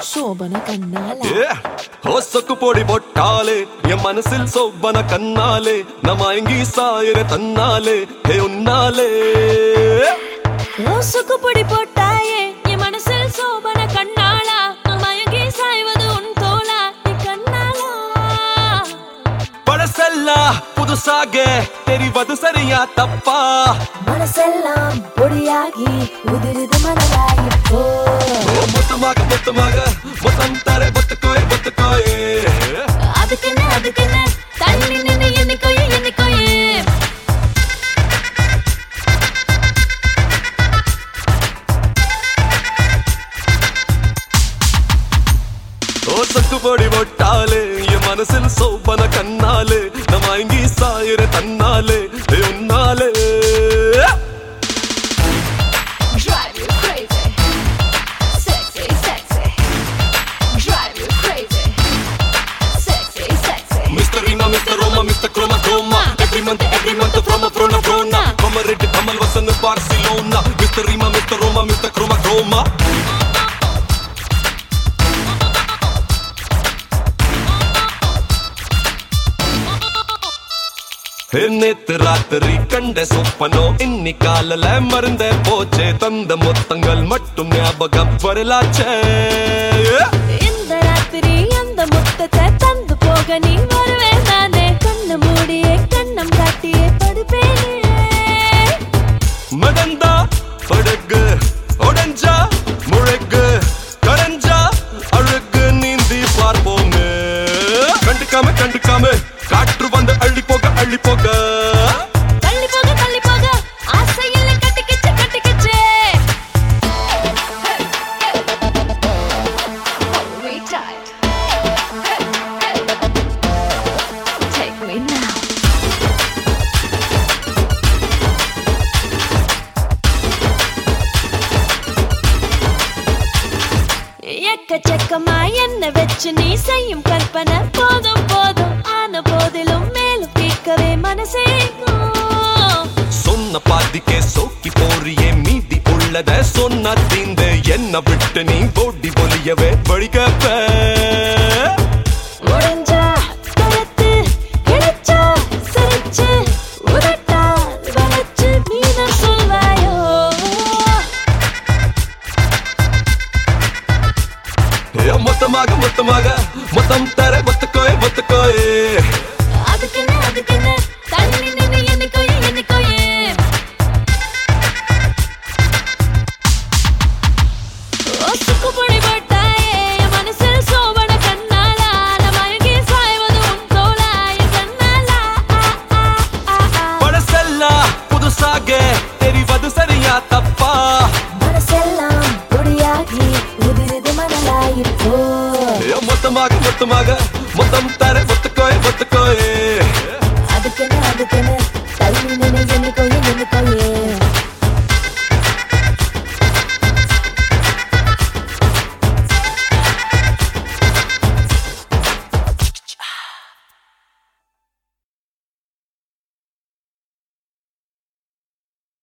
ശോഭന കണ്ണാല ಹೊಸಕು ಪೊಡಿ ಬೊಟ್ಟಾಲೆ ಎ ಮನಸ್ಸಿಲ್ ಸೊಬ್ಬನ ಕನ್ನಾಲೆ ನ ಮಯಂಗಿ ಸಾಯರೆ ತನ್ನಾಲೆ ಹೇ ಉನ್ನಾಲೆ ரோசுக்கு பொடி போட்டாயே என் மனசில் சோபன கண்ணாளா நான் மயங்கி சாய்வது உன் தோளா நீ கண்ணாளா பழசெಲ್ಲ புதுசாக தெரிவது சரியா தப்பா மனசெல்லாம் பொடியாகி உதிருது மணலாகி போ ஓ, மொத்தமாக மொத்தமாக மொத்தம் தர ஒத்துக்கோயே ஒத்துக்கோயே அதுக்குன்னு அதுக்குன்னு தள்ளி நின்னு என்னைக்கோயே என்னைக்கோயே ಹೊಸಕು ಪೊಡಿ ಬೊಟ್ಟಾಲೆ ಎ ಮನಸ್ಸಿಲ್ ಸೊಬ್ಬನ ಕನ್ನಾಲೆ ನ ಮಯಂಗಿ ಸಾಯರೆ ತನ್ನಾಲೆ ಹೇ ಉನ್ನಾಲೆ Drive you crazy. Sexy, sexy. Drive you crazy. Sexy, sexy. Mr. Rima, Mr. Roma, Mr. Chroma, Chroma. Every month, every month, from a Frona, Frona. From a red, Kamal was in Barcelona. Mr. Rima, Mr. Roma, Mr. Chroma, Chroma. நேத்து ராத்திரி கண்ட சொப்பனோ இன்னி காலல மருந்த போச்சே தந்த மொத்தங்கள் மட்டும் ஞாபகம் வரலாச்சே இந்த ராத்திரி அந்த முத்தத்தை தந்து போக நீ வருவே நானே கண்ணு மூடியே கண்ணம் காட்டியே படுப்பேனே மதந்தா படகு உடஞ்சா முழகு கரஞ்சா அழகு நீந்தி பார்ப்போமே கண்டுக்காம கண்டுக்காம காற்று வந்து அள்ளி போக அள்ளி போக தள்ளி போக தள்ளி போக ஆசையில கட்டிக்கிச்சு கட்டிக்கிச்சு Hold me tight. Take me now. எக்கச்சக்கமா என்ன வச்சு நீ செய்யும் கற்பனை போதும் போதும் ஆன போதிலும் மேலும் கேட்கவே மனசேங்கும் சொன்ன பாதிக்கே சோக்கி போறியே மீதி உள்ளத சொன்ன தீந்து என்ன விட்டு நீ ஓடி ஒலியவே வழிகப்ப முடிஞ்சா கலத்து கிடைச்சா சிரிச்சு உதட்டா வளைச்சு மீன சொல்வாயோ ஏ, மொத்தமாக மொத்தமாக மொத்தம் தர ஒத்துக்கோயே ஒத்துக்கோயே அதுக்குன்னு அதுக்குன்னு தள்ளி நின்னு என்னைக்கோயே என்னைக்கோயே ஒசுக்கு பொடி போட்டாயே என் மனசில் சோபன கண்ணாலா நான் மயங்கி சாய்வது உன் தோளா என் கண்ணாலா ஆ, ஆ, ஆ, ஆ. பழசெல்ல புதுசாக தெரிவது சரியா தப்பா மனசெல்லாம் பொடியாகி உதிருது மணலாயிப்போ ஏ, மொத்தமாக மொத்தமாக மொத்தம் தர ஒத்துக்கோயே ஒத்துக்கோ